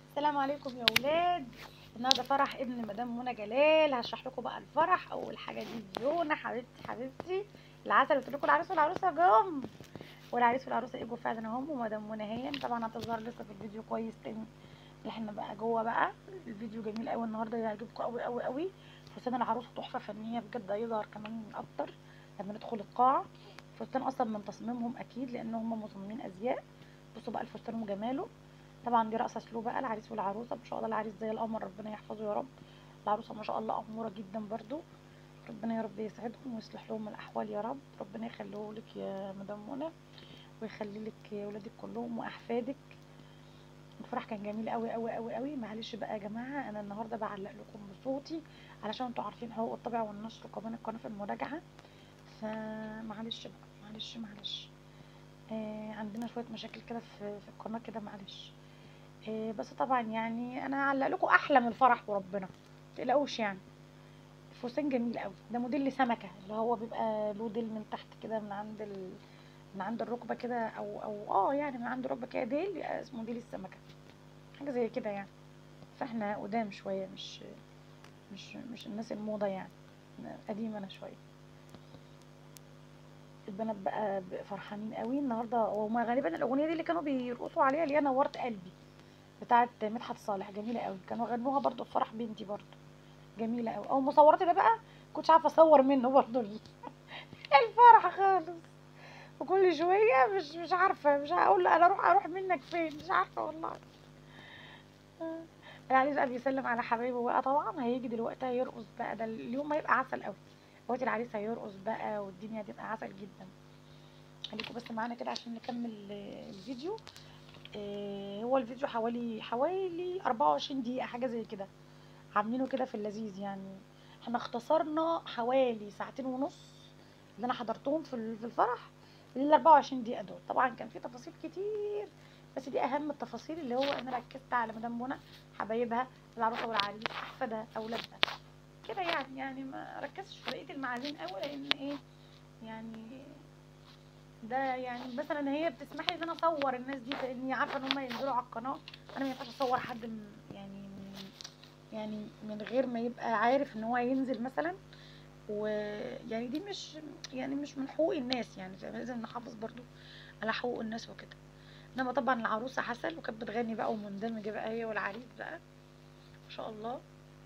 السلام عليكم يا ولاد النهارده فرح ابن مدام منى جلال هشرح لكم بقى الفرح اول حاجه دي فيونا حبيبتي حبيبتي العسل قلت لكم العريس والعروسه جم والعريس والعروسه اجوا فعلا اهم ومدام منى هي طبعا هتظهر لسه في الفيديو كويس تاني اللي احنا بقى جوه بقى الفيديو جميل قوي النهارده هيعجبكم قوي قوي قوي فستان العروسه تحفه فنيه بجد هيظهر كمان اكتر لما ندخل القاعه فستان اصلا من تصميمهم اكيد لان هم مصممين ازياء بصوا بقى الفستان وجماله طبعا دي رقصه سلو بقى العريس والعروسه ما شاء الله العريس زي القمر ربنا يحفظه يا رب العروسه ما شاء الله اموره جدا برضو ربنا يا رب يسعدهم ويصلح لهم الاحوال يا رب ربنا يخليه لك يا مدام منى ويخلي لك ولادك كلهم واحفادك الفرح كان جميل قوي قوي قوي قوي معلش بقى يا جماعه انا النهارده بعلق لكم بصوتي علشان انتوا عارفين حقوق الطبع والنشر وكمان القناه في المراجعه فمعلش بقى معلش معلش آه عندنا شويه مشاكل كده في في القناه كده معلش آه بس طبعا يعني انا هعلق لكم احلى من الفرح وربنا متقلقوش يعني الفستان جميل قوي ده موديل سمكه اللي هو بيبقى له ديل من تحت كده من عند ال... من عند الركبه كده او او اه يعني من عند الركبه كده ديل يبقى اسمه ديل السمكه حاجه زي كده يعني فاحنا قدام شويه مش مش مش الناس الموضه يعني قديمه انا شويه البنات بقى فرحانين قوي النهارده وما غالبا الاغنيه دي اللي كانوا بيرقصوا عليها اللي هي نورت قلبي بتاعه مدحت صالح جميله قوي كانوا غنوها برضو في فرح بنتي برضو جميله قوي او مصوراتي ده بقى كنتش عارفه اصور منه برضو الفرح خالص وكل شويه مش مش عارفه مش هقول انا اروح اروح منك فين مش عارفه والله العريس قال بيسلم على حبايبه بقى طبعا هيجي دلوقتي هيرقص بقى ده اليوم هيبقى عسل قوي دلوقتي العريس هيرقص بقى والدنيا هتبقى عسل جدا خليكم بس معانا كده عشان نكمل الفيديو آه هو الفيديو حوالي حوالي 24 دقيقة حاجة زي كده عاملينه كده في اللذيذ يعني احنا اختصرنا حوالي ساعتين ونص اللي انا حضرتهم في الفرح لل 24 دقيقة دول طبعا كان في تفاصيل كتير بس دي اهم التفاصيل اللي هو انا ركزت على مدام منى حبايبها العروسه والعريس احفادها اولادها كده يعني يعني ما ركزتش في بقيه المعازيم قوي لان ايه يعني ده يعني مثلا هي بتسمح لي ان انا اصور الناس دي لاني عارفه ان هم ينزلوا على القناه انا ما ينفعش اصور حد من يعني من يعني من غير ما يبقى عارف ان هو هينزل مثلا ويعني دي مش يعني مش من حقوق الناس يعني لازم نحافظ برضو على حقوق الناس وكده انما طبعا العروسه عسل وكانت بتغني بقى ومندمجه بقى هي والعريس بقى ما شاء الله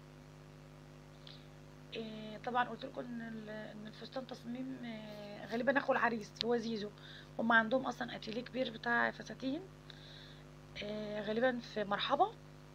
إيه طبعا قلت لكم ان ان الفستان تصميم إيه غالبا اخو العريس هو زيزو هم عندهم اصلا اتيليه كبير بتاع فساتين إيه غالبا في مرحبا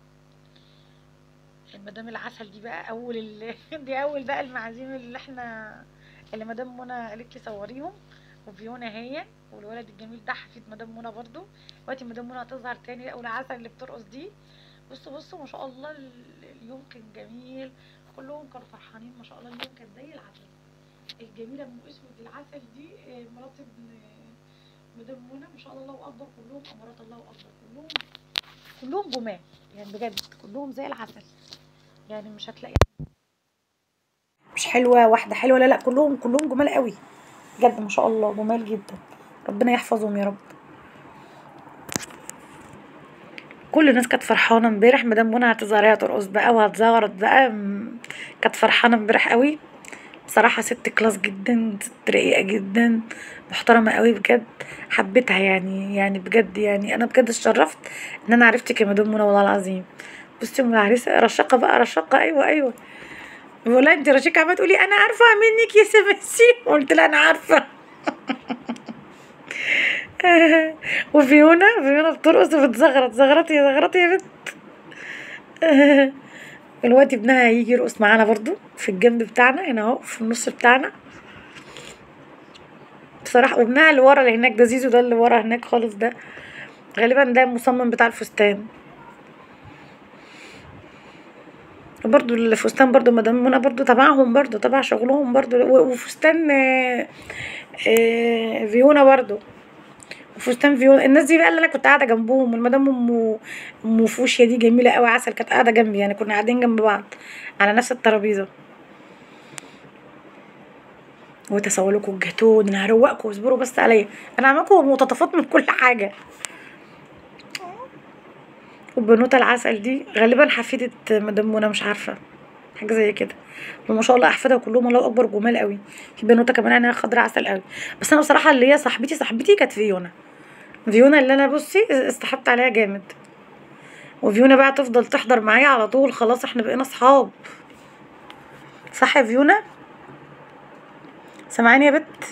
مدام العسل دي بقى اول ال... دي اول بقى المعازيم اللي احنا اللي مدام منى قالت لي صوريهم وفيونا هي والولد الجميل ده حفيد مدام منى برضو دلوقتي مدام منى هتظهر تاني لا والعسل اللي بترقص دي بصوا بصوا ما شاء الله اليوم كان جميل كلهم كانوا فرحانين ما شاء الله اليوم كان زي العسل الجميله ام اسود العسل دي مرات ابن مدام منى ما شاء الله الله اكبر كلهم امارات الله اكبر كلهم كلهم جمال يعني بجد كلهم زي العسل يعني مش هتلاقي مش حلوه واحده حلوه لا لا كلهم كلهم جمال قوي بجد ما شاء الله جمال جدا ربنا يحفظهم يا رب كل الناس كانت فرحانه امبارح مدام منى هتظهر هي ترقص بقى وهتزغرط بقى كانت فرحانه امبارح قوي بصراحه ست كلاس جدا ست رقيقه جدا محترمه قوي بجد حبيتها يعني يعني بجد يعني انا بجد اتشرفت ان انا عرفتك يا مدام منى والله العظيم بصي ام العريسه رشاقه بقى رشاقه ايوه ايوه بقول لها انت رشيقه عماله تقولي انا عارفه منك يا سمسي قلت لها انا عارفه وفيونا فيونا بترقص وبتزغرط زغرطي يا زغرطي يا بنت الوقت ابنها هيجي يرقص معانا برضو في الجنب بتاعنا هنا اهو في النص بتاعنا بصراحه وابنها اللي ورا اللي هناك ده زيزو ده اللي ورا هناك خالص ده غالبا ده المصمم بتاع الفستان برضو الفستان برضو مدام منى برضو تبعهم برضو تبع شغلهم برضو وفستان آه آه فيونا برضو وفستان فيونا الناس دي بقى اللي انا كنت قاعده جنبهم والمدام ام ام فوشيا دي جميله قوي عسل كانت قاعده جنبي يعني كنا قاعدين جنب بعض على نفس الترابيزه وتسوى لكم الجاتو انا هروقكم اصبروا بس عليا انا عاملكم مقتطفات من كل حاجه وبنوته العسل دي غالبا حفيدة مدام منى مش عارفة حاجة زي كده وما شاء الله احفادها كلهم الله اكبر جمال قوي في بنوته كمان عينيها خضرا عسل قوي بس انا بصراحة اللي هي صاحبتي صاحبتي كانت فيونا فيونا اللي انا بصي استحبت عليها جامد وفيونا بقى تفضل تحضر معايا على طول خلاص احنا بقينا اصحاب صح يا فيونا سامعاني يا بت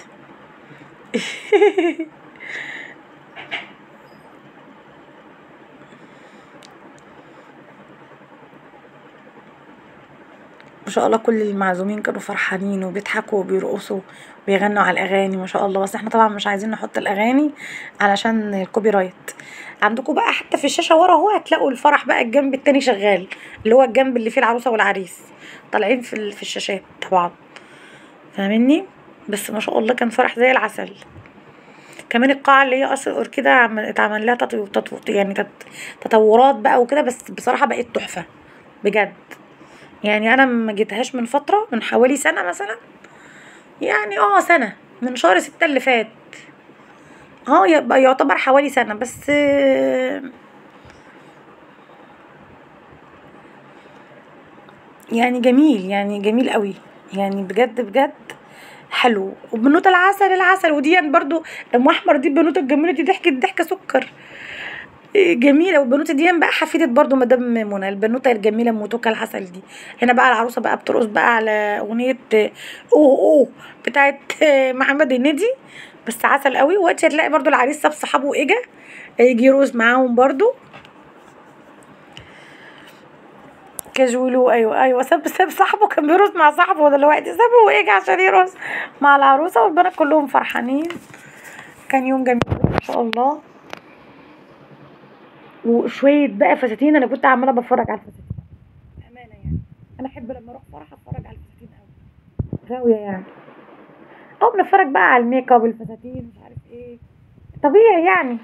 ما شاء الله كل المعزومين كانوا فرحانين وبيضحكوا وبيرقصوا وبيغنوا على الاغاني ما شاء الله بس احنا طبعا مش عايزين نحط الاغاني علشان الكوبي رايت عندكم بقى حتى في الشاشه ورا اهو هتلاقوا الفرح بقى الجنب التاني شغال اللي هو الجنب اللي فيه العروسه والعريس طالعين في ال- في الشاشات طبعا فاهمني بس ما شاء الله كان فرح زي العسل كمان القاعة اللي هي أصل كده عم- اتعمل لها تطو... تطو... يعني تط... تطورات بقى وكده بس بصراحة بقت تحفة بجد يعني أنا ما جيتهاش من فترة من حوالي سنة مثلا يعني اه سنة من شهر ستة اللي فات اه يبقى يعتبر حوالي سنة بس آه، يعني جميل يعني جميل قوي يعني بجد بجد حلو وبنوتة العسل العسل ودي برضو ام احمر دي البنوته الجميله دي ضحكت ضحكه سكر إيه جميله والبنوته دي بقى حفيده برضو مدام منى البنوته الجميله ام توكا العسل دي هنا بقى العروسه بقى بترقص بقى على اغنيه اوه اوه بتاعت محمد هنيدي بس عسل قوي وقتي هتلاقي برضو العريس ساب صحابه واجا يجي يرقص معاهم برضو كاجولو ايوه ايوه ساب ساب صاحبه كان بيرقص مع صاحبه دلوقتي سابه واجا عشان يرقص مع العروسه والبنات كلهم فرحانين كان يوم جميل ما شاء الله وشويه بقى فساتين انا كنت عماله بتفرج على الفساتين بامانه يعني انا احب لما اروح فرح اتفرج على الفساتين قوي غاويه يعني او بنتفرج بقى على الميك اب الفساتين مش عارف ايه طبيعي يعني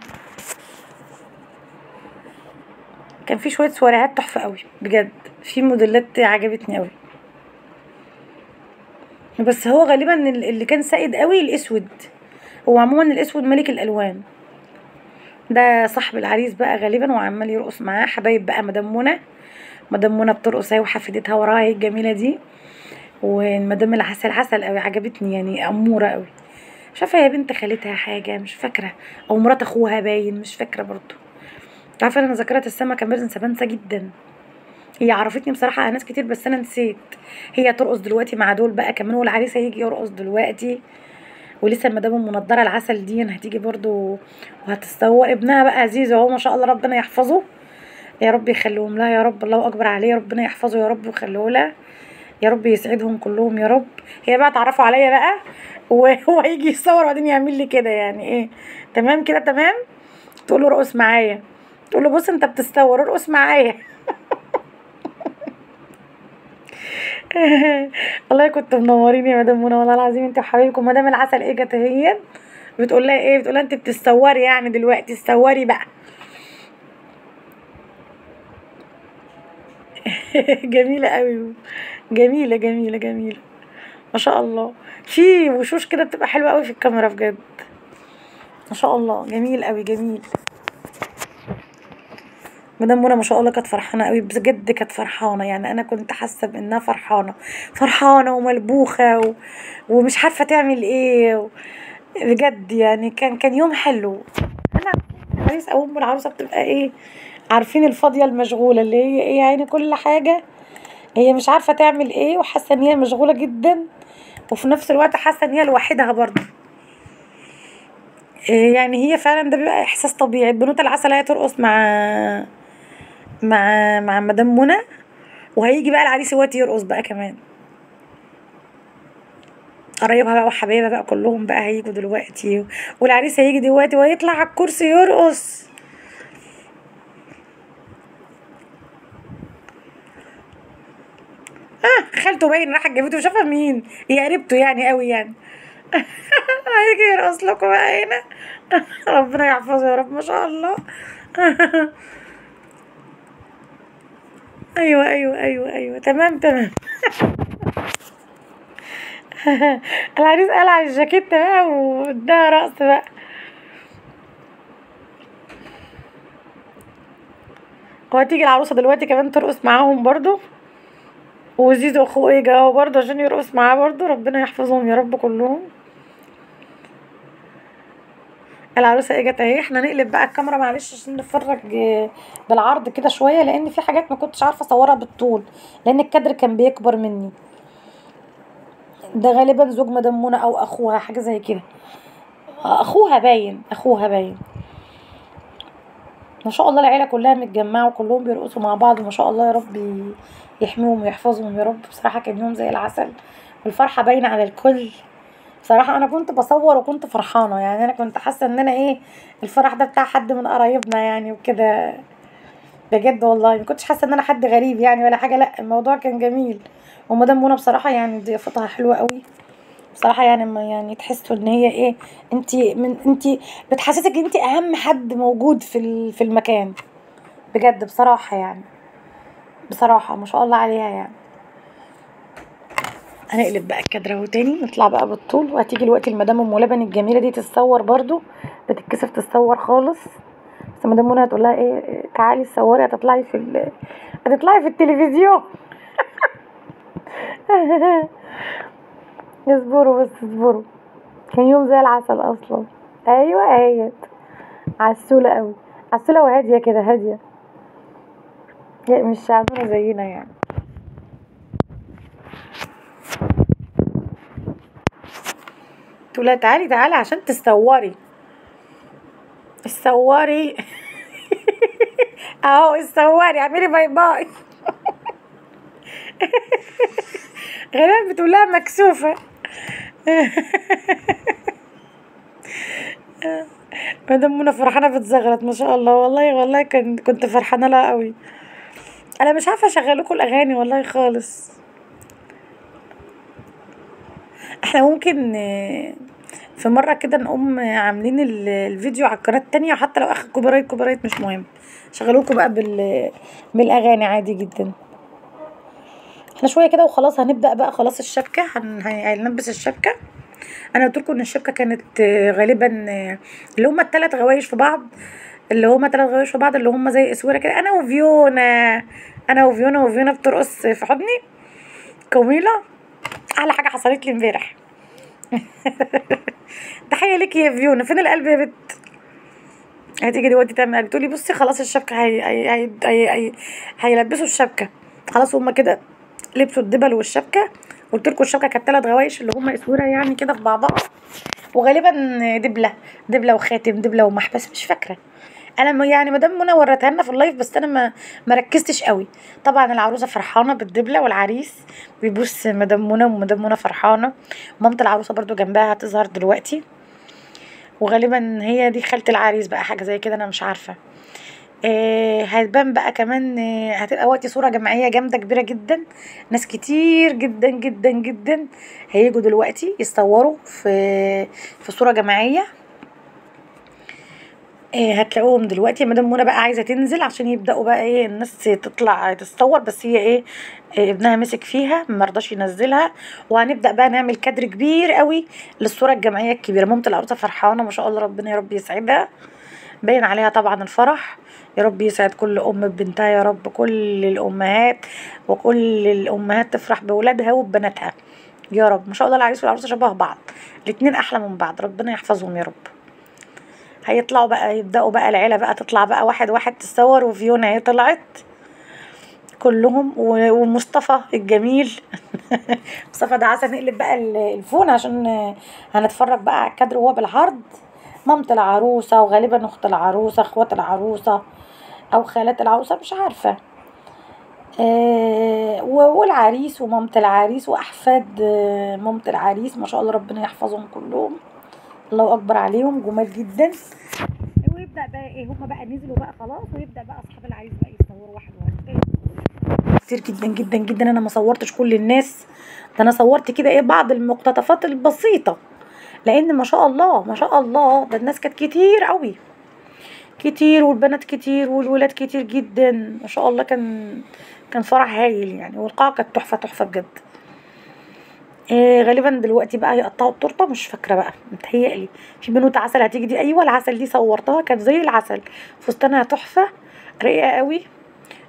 كان في شويه سواريهات تحفه قوي بجد في موديلات عجبتني قوي بس هو غالبا ال- اللي كان سائد قوي الاسود هو عموما الاسود ملك الالوان ده صاحب العريس بقى غالبا وعمال يرقص معاه حبايب بقى مدام منى مدام منى بترقص اهي وحفيدتها وراها اهي الجميله دي والمدام العسل عسل قوي عجبتني يعني اموره قوي مش عارفه هي بنت خالتها حاجه مش فاكره او مرات اخوها باين مش فاكره برضو انت عارفه انا ذاكره السمكه بنسى بنسى جدا هي عرفتني بصراحه على ناس كتير بس انا نسيت هي ترقص دلوقتي مع دول بقى كمان والعريس هيجي يرقص دلوقتي ولسه المدام المنضره العسل دي هتيجي برضو وهتتصور ابنها بقى عزيز اهو ما شاء الله ربنا يحفظه يا رب يخليهم لها يا رب الله اكبر عليه ربنا يحفظه يا رب ويخليه لها يا رب يسعدهم كلهم يا رب هي بقى تعرفوا عليا بقى وهو هيجي يصور وبعدين يعمل لي كده يعني ايه تمام كده تمام تقول له ارقص معايا تقول له بص انت بتصور ارقص معايا والله كنت منورين يا مدام منى والله العظيم انت وحبايبكم مدام العسل ايه جت اهي بتقول لها ايه بتقول لها انت بتصوري يعني دلوقتي تصوري بقى جميله قوي جميله جميله جميله ما شاء الله في وشوش كده بتبقى حلوه قوي في الكاميرا بجد ما شاء الله جميل قوي جميل مدام منى ما شاء الله كانت فرحانه قوي بجد كانت فرحانه يعني انا كنت حاسه بانها فرحانه فرحانه وملبوخه و... ومش عارفه تعمل ايه و... بجد يعني كان كان يوم حلو انا العريس او ام العروسه بتبقى ايه عارفين الفاضيه المشغوله اللي هي ايه يعني كل حاجه هي مش عارفه تعمل ايه وحاسه ان هي مشغوله جدا وفي نفس الوقت حاسه ان هي لوحدها برضه إيه يعني هي فعلا ده بيبقى احساس طبيعي البنوته العسل هي ترقص مع مع مع مدام منى وهيجي بقى العريس دلوقتي يرقص بقى كمان قرايبها بقى وحبايبها بقى كلهم بقى هيجوا دلوقتي والعريس هيجي دلوقتي وهيطلع على الكرسي يرقص اه خالته باين راحت جابته شافها مين هي قريبته يعني قوي يعني هيجي يرقص لكم بقى هنا ربنا يحفظه يا رب ما شاء الله ايوه ايوه ايوه ايوه تمام تمام العريس قلع الجاكيت بقى واداها رقص بقى وهتيجي العروسه دلوقتي كمان ترقص معاهم برضو وزيزو اخوه ايه جه اهو برضه عشان يرقص معاه برضه ربنا يحفظهم يا رب كلهم العروسه اجت اهي احنا نقلب بقى الكاميرا معلش عشان نتفرج آه، بالعرض كده شويه لان في حاجات ما كنتش عارفه اصورها بالطول لان الكادر كان بيكبر مني ده غالبا زوج مدام منى او اخوها حاجه زي كده آه، اخوها باين اخوها باين ما شاء الله العيله كلها متجمعه وكلهم بيرقصوا مع بعض ما شاء الله يا رب ي- يحميهم ويحفظهم يا رب بصراحه كان يوم زي العسل والفرحه باينه على الكل بصراحه انا كنت بصور وكنت فرحانه يعني انا كنت حاسه ان انا ايه الفرح ده بتاع حد من قرايبنا يعني وكده بجد والله ما كنتش حاسه ان انا حد غريب يعني ولا حاجه لا الموضوع كان جميل ومدام منى بصراحه يعني ضيافتها حلوه قوي بصراحه يعني ما يعني تحسوا ان هي ايه انت من انت بتحسسك انت اهم حد موجود في ال- في المكان بجد بصراحه يعني بصراحه ما شاء الله عليها يعني هنقلب بقى الكادر اهو تاني نطلع بقى بالطول وهتيجي الوقت المدام ام لبن الجميله دي تتصور برضو بتتكسف تتصور خالص بس مدام منى هتقول لها ايه إيه، تعالي تصوري هتطلعي في ال... هتطلعي في التلفزيون اصبروا بس اصبروا كان يوم زي العسل اصلا ايوه اهيت عسوله قوي عسوله وهاديه كده هاديه لا، مش شعبنا زينا يعني تقول لها تعالي تعالي عشان تصوري تصوري اهو تصوري اعملي باي باي غالبا بتقول لها مكسوفه مدام منى فرحانه بتزغرط ما شاء الله والله والله كان كنت فرحانه لها قوي انا مش عارفه اشغل لكم الاغاني والله خالص احنا ممكن آه، في مرة كده نقوم عاملين ال- الفيديو على القناة التانية وحتى لو اخر كوبرايت كوبرايت مش مهم شغلوكوا بقى بال بالاغاني عادي جدا احنا شوية كده وخلاص هنبدأ بقى خلاص الشبكة هن... هنلبس الشبكة انا قلت لكم ان الشبكة كانت آه، غالبا آه، اللي هما التلات غوايش في بعض اللي هما تلات غوايش في بعض اللي هما زي اسوره كده انا وفيونا انا وفيونا وفيونا بترقص في حضني كميلة احلى حاجة حصلت لي امبارح تحية ليكي يا فيونا فين القلب يا بت هتيجي دلوقتي تعمل قلب تقولي بصي خلاص الشبكة هي هي هي هي هي هيلبسوا الشبكة خلاص هما كده لبسوا الدبل والشبكة قلت لكم الشبكة كانت تلات غوايش اللي هما اسورة يعني كده في بعضها وغالبا دبلة دبلة وخاتم دبلة ومحبس مش فاكرة انا م- يعني مدام منى ورتها لنا في اللايف بس انا ما ما ركزتش قوي طبعا العروسه فرحانه بالدبله والعريس بيبوس مدام منى ومدام منى فرحانه مامة العروسه برضو جنبها هتظهر دلوقتي وغالبا هي دي خالة العريس بقى حاجه زي كده انا مش عارفه آه هتبان بقى كمان آه هتبقى وقتي صوره جماعيه جامده كبيره جدا ناس كتير جدا جدا جدا هيجوا دلوقتي يصوروا في في صوره جماعيه إيه هتلاقوهم دلوقتي مدام منى بقى عايزه تنزل عشان يبداوا بقى ايه الناس تطلع تصور بس هي ايه, إيه ابنها مسك فيها ما رضاش ينزلها وهنبدا بقى نعمل كادر كبير قوي للصوره الجماعيه الكبيره مامة العروسه فرحانه ما شاء الله ربنا يا رب يسعدها باين عليها طبعا الفرح يا رب يسعد كل ام ببنتها يا رب كل الامهات وكل الامهات تفرح باولادها وببناتها يا رب ما شاء الله العريس والعروسه شبه بعض الاتنين احلى من بعض ربنا يحفظهم يا رب هيطلعوا بقى يبدأوا بقى العيلة بقى تطلع بقى واحد واحد تصور وفيونا هي طلعت كلهم و- ومصطفى الجميل مصطفى ده عايزة نقلب بقى ال- الفون عشان هنتفرج بقى على الكادر وهو بالعرض مامة العروسة وغالبا أخت العروسة أخوات العروسة أو خالات العروسة مش عارفة آه و- والعريس ومامة العريس وأحفاد آه، مامة العريس ما شاء الله ربنا يحفظهم كلهم الله أكبر عليهم جمال جدا ويبدا بقى ايه هما بقى نزلوا بقى خلاص ويبدا بقى اصحاب العريس بقى يصوروا واحد واحد كتير جدا جدا جدا انا ما صورتش كل الناس ده انا صورت كده ايه بعض المقتطفات البسيطه لان ما شاء الله ما شاء الله ده الناس كانت كتير قوي كتير والبنات كتير والولاد كتير جدا ما شاء الله كان كان فرح هايل يعني والقاعه كانت تحفه تحفه بجد إيه غالبا دلوقتي بقى هيقطعوا التورته مش فاكره بقى متهيألي في بنوته عسل هتيجي دي ايوه العسل دي صورتها كانت زي العسل فستانها تحفه رقيقه قوي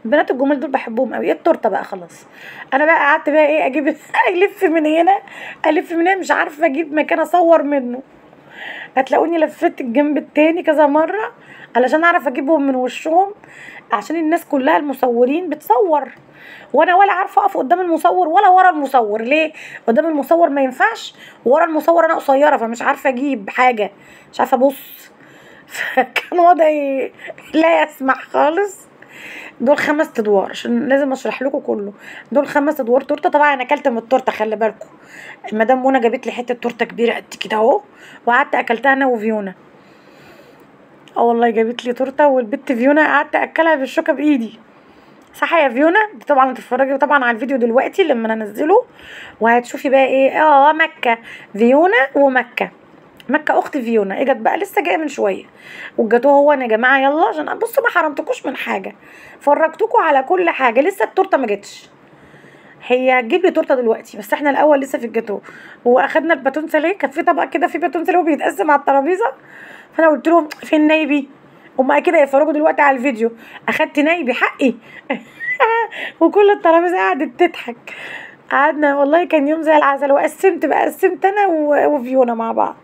البنات الجمال دول بحبهم قوي التورته بقى خلاص انا بقى قعدت بقى ايه اجيب الف من هنا الف من هنا مش عارفه اجيب مكان اصور منه هتلاقوني لفيت الجنب التاني كذا مره علشان اعرف اجيبهم من وشهم عشان الناس كلها المصورين بتصور وانا ولا عارفه اقف قدام المصور ولا ورا المصور ليه قدام المصور ما ينفعش ورا المصور انا قصيره فمش عارفه اجيب حاجه مش عارفه ابص فكان وضعي لا يسمح خالص دول خمس ادوار عشان لازم اشرح لكم كله دول خمس ادوار تورته طبعا انا اكلت من التورته خلي بالكم مدام منى جابت لي حته تورته كبيره قد كده اهو وقعدت اكلتها انا وفيونا اه والله جابت لي تورته والبت فيونا قعدت اكلها بالشوكه بايدي صح يا فيونا دي طبعا هتتفرجي طبعا على الفيديو دلوقتي لما انا انزله وهتشوفي بقى ايه اه مكه فيونا ومكه مكة اخت فيونا اجت بقى لسه جايه من شويه والجاتوه هو انا يا جماعه يلا عشان بصوا ما حرمتكوش من حاجه فرجتكوا على كل حاجه لسه التورته ما جتش هي هتجيب لي تورته دلوقتي بس احنا الاول لسه في الجاتوه واخدنا الباتون ساليه كان في طبق كده في باتون ساليه وبيتقسم على الترابيزه فانا قلت لهم فين نايبي هم اكيد هيتفرجوا دلوقتي على الفيديو اخدت نايبي حقي وكل الترابيزه قعدت تضحك قعدنا والله كان يوم زي العسل وقسمت بقى قسمت انا و- وفيونا مع بعض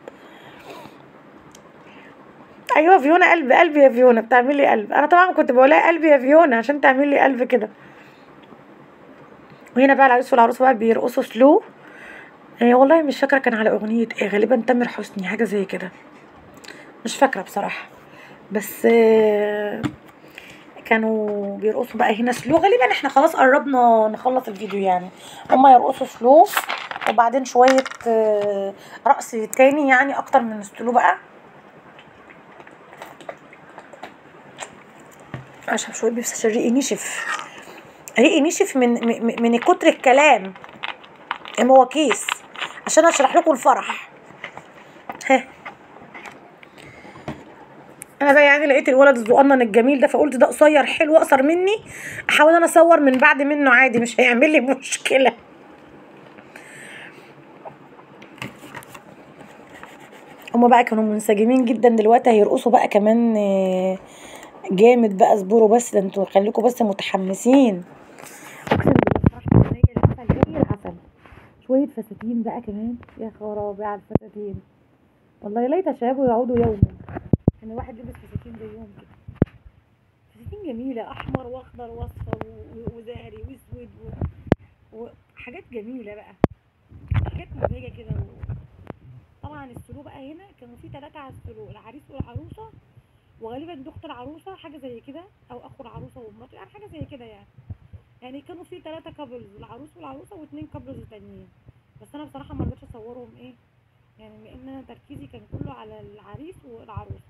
ايوه فيونا قلب قلب يا فيونا بتعملي قلب انا طبعا كنت بقولها قلب يا فيونا عشان تعملي قلب كده وهنا بقى العريس والعروسه بقى بيرقصوا سلو إيه والله مش فاكره كان على اغنيه ايه غالبا تامر حسني حاجه زي كده مش فاكره بصراحه بس آه، كانوا بيرقصوا بقى هنا سلو غالبا احنا خلاص قربنا نخلص الفيديو يعني هما يرقصوا سلو وبعدين شويه آه، رقص تاني يعني اكتر من السلو بقى اشرب شويه بس عشان ريقي نشف ريقي نشف من من, من كتر الكلام هو كيس عشان اشرح لكم الفرح ها انا بقى يعني لقيت الولد الصغنن الجميل ده فقلت ده قصير حلو اقصر مني احاول انا اصور من بعد منه عادي مش هيعمل لي مشكله هما بقى كانوا منسجمين جدا دلوقتي هيرقصوا بقى كمان آه، جامد بقى اصبروا بس ده انتوا خليكم بس متحمسين اقسم بالله فرحت زي العسل زي العسل شويه فساتين بقى كمان يا خرابي على الفساتين والله ليت شباب يعودوا يوما ان الواحد يلبس فساتين زيهم كده فساتين جميله احمر واخضر واصفر و- و- وزهري واسود و- وحاجات جميله بقى حاجات مبهجه كده و... طبعا السلو بقى هنا كانوا في ثلاثه على السلو العريس والعروسه وغالبا دي اخت العروسه حاجه زي كده او اخو العروسه ومراته يعني حاجه زي كده يعني يعني كانوا في ثلاثه كابلز العروس والعروسه واثنين كابلز تانيين بس انا بصراحه ما رضيتش اصورهم ايه يعني لان انا تركيزي كان كله على العريس والعروسه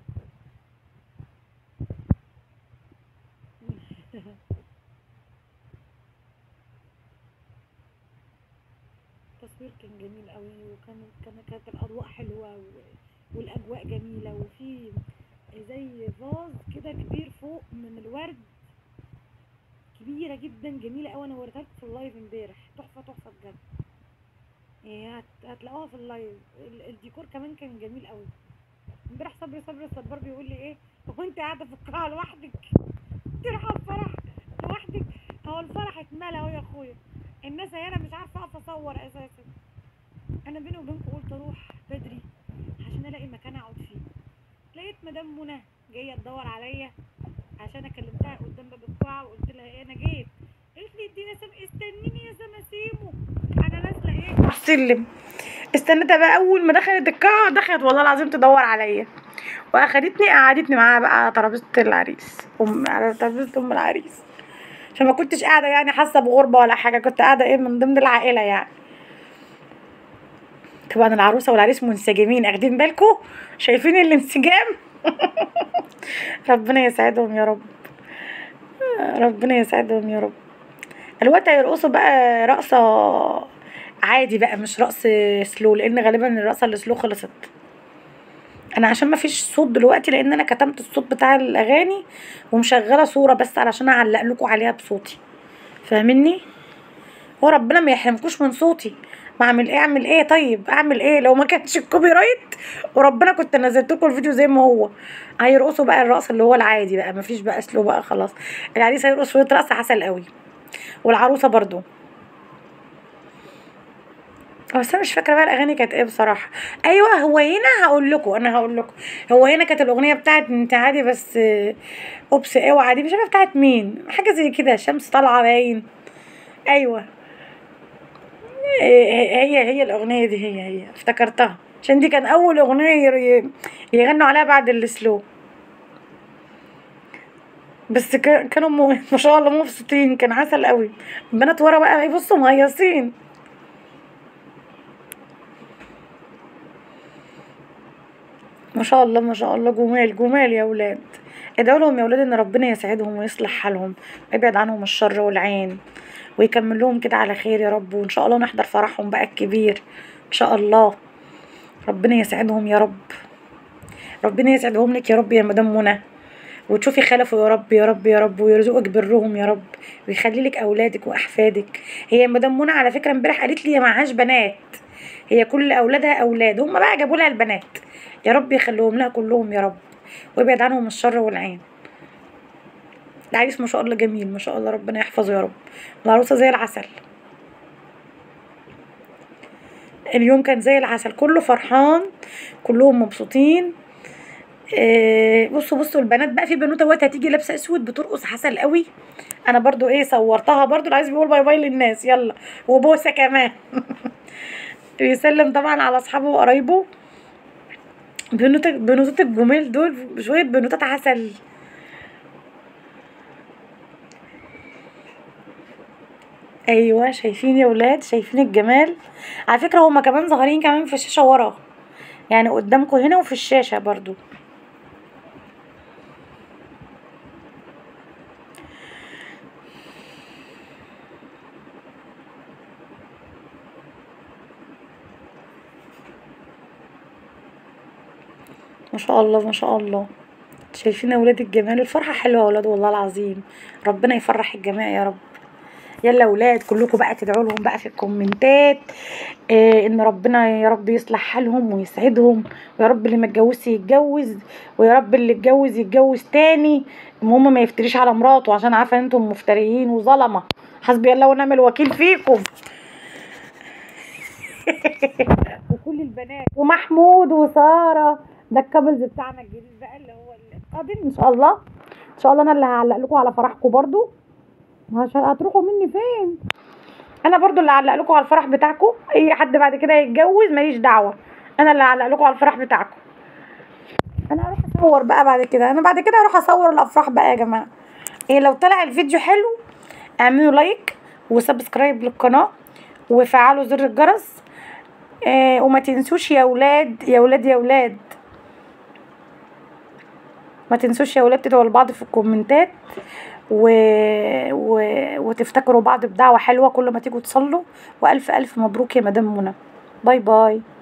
التصوير كان جميل قوي وكان كان كانت الاضواء حلوه و- والاجواء جميله وفي زي فاز كده كبير فوق من الورد كبيره جدا جميله قوي انا وريتها لكم في اللايف امبارح تحفه تحفه بجد يعني هت- هتلاقوها في اللايف ال- الديكور كمان كان جميل قوي امبارح صبري صبري الصبار بيقول لي ايه هو انت قاعده في القاعه لوحدك تروح الفرح لوحدك هو الفرح اتملى اهو يا اخويا الناس هنا مش عارفه اقف اصور اساسا انا بيني وبينكم قلت اروح بدري عشان الاقي مكان اقعد فيه لقيت مدام منى جايه تدور عليا عشان اكلمتها قدام باب القاعه وقلت لها ايه انا جيت قالت لي اديني سم استنيني يا سماسيمو انا نازله ايه على السلم استنيتها بقى اول ما دخلت القاعه دخلت والله العظيم تدور عليا واخدتني قعدتني معاها بقى على ترابيزه العريس ام على ترابيزه ام العريس عشان ما كنتش قاعده يعني حاسه بغربه ولا حاجه كنت قاعده ايه من ضمن العائله يعني طبعا العروسه والعريس منسجمين اخدين بالكم شايفين الانسجام ربنا يسعدهم يا رب ربنا يسعدهم يا رب الوقت هيرقصوا بقى رقصه عادي بقى مش رقص سلو لان غالبا الرقصه اللي سلو خلصت انا عشان ما فيش صوت دلوقتي لان انا كتمت الصوت بتاع الاغاني ومشغله صوره بس علشان اعلق لكم عليها بصوتي فاهمني هو ربنا ما يحرمكوش من صوتي ما اعمل ايه اعمل ايه طيب اعمل ايه لو ما كانش الكوبي رايت وربنا كنت نزلت لكم الفيديو زي ما هو هيرقصوا بقى الرقص اللي هو العادي بقى مفيش بقى سلو بقى خلاص العريس هيرقص شويه رقص عسل قوي والعروسه برضو بس انا مش فاكره بقى الاغاني كانت ايه بصراحه ايوه هو هنا هقول لكم انا هقول لكم هو هنا كانت الاغنيه بتاعت انت عادي بس آه، اوبس اوعى دي مش عارفه بتاعت مين حاجه زي كده شمس طالعه باين ايوه إيه، هي هي الاغنيه دي هي هي افتكرتها عشان دي كان اول اغنيه ير- ي- يغنوا عليها بعد السلو بس كا- كانوا م- ما شاء الله مبسوطين كان عسل قوي البنات ورا بقى يبصوا مهيصين ما شاء الله ما شاء الله جمال جمال يا ولاد ادعوا لهم يا ولاد ان ربنا يسعدهم ويصلح حالهم ويبعد عنهم الشر والعين ويكمل لهم كده على خير يا رب وان شاء الله نحضر فرحهم بقى الكبير ان شاء الله ربنا يسعدهم يا رب ربنا يسعدهم لك يا رب يا مدام منى وتشوفي خلفه يا رب يا رب يا رب ويرزقك برهم يا رب ويخلي لك اولادك واحفادك هي مدام منى على فكره امبارح قالت لي معهاش بنات هي كل اولادها اولاد هم بقى جابوا لها البنات يا رب يخليهم لها كلهم يا رب ويبعد عنهم الشر والعين العريس ما شاء الله جميل ما شاء الله ربنا يحفظه يا رب العروسه زي العسل اليوم كان زي العسل كله فرحان كلهم مبسوطين آه، بصوا بصوا البنات بقى في بنوته وقت هتيجي لابسه اسود بترقص عسل قوي انا برضو ايه صورتها برضو العايز بيقول باي باي للناس يلا وبوسه كمان بيسلم طبعا على اصحابه وقرايبه بنوتة بنوتات الجمال دول شويه بنوتات عسل ايوه شايفين يا ولاد شايفين الجمال على فكره هما كمان ظاهرين كمان في الشاشه ورا يعني قدامكم هنا وفي الشاشه برضو ما شاء الله ما شاء الله شايفين يا ولاد الجمال الفرحة حلوة يا ولاد والله العظيم ربنا يفرح الجميع يا رب يلا يا ولاد كلكم بقى تدعوا لهم بقى في الكومنتات إيه ان ربنا يا رب يصلح حالهم ويسعدهم ويا رب اللي ما اتجوزش يتجوز ويا رب اللي اتجوز يتجوز تاني المهم ما يفتريش على مراته عشان عارفه ان انتم مفتريين وظلمه حسبي الله ونعم الوكيل فيكم وكل البنات ومحمود وساره ده الكابلز بتاعنا الجديد بقى اللي هو القادم ان شاء الله ان شاء الله انا اللي هعلق لكم على فرحكم برضو عشان هتروحوا مني فين انا برضو اللي هعلق لكم على الفرح بتاعكم اي حد بعد كده يتجوز ماليش دعوه انا اللي هعلق لكم على الفرح بتاعكم انا هروح اصور بقى بعد كده انا بعد كده هروح اصور الافراح بقى يا جماعه إيه لو طلع الفيديو حلو اعملوا لايك وسبسكرايب للقناه وفعلوا زر الجرس إيه وما تنسوش يا ولاد يا ولاد يا ولاد ما تنسوش يا ولاد تدعوا لبعض في الكومنتات و... و... وتفتكروا بعض بدعوة حلوة كل ما تيجوا تصلوا وألف ألف مبروك يا مدام منى باي باي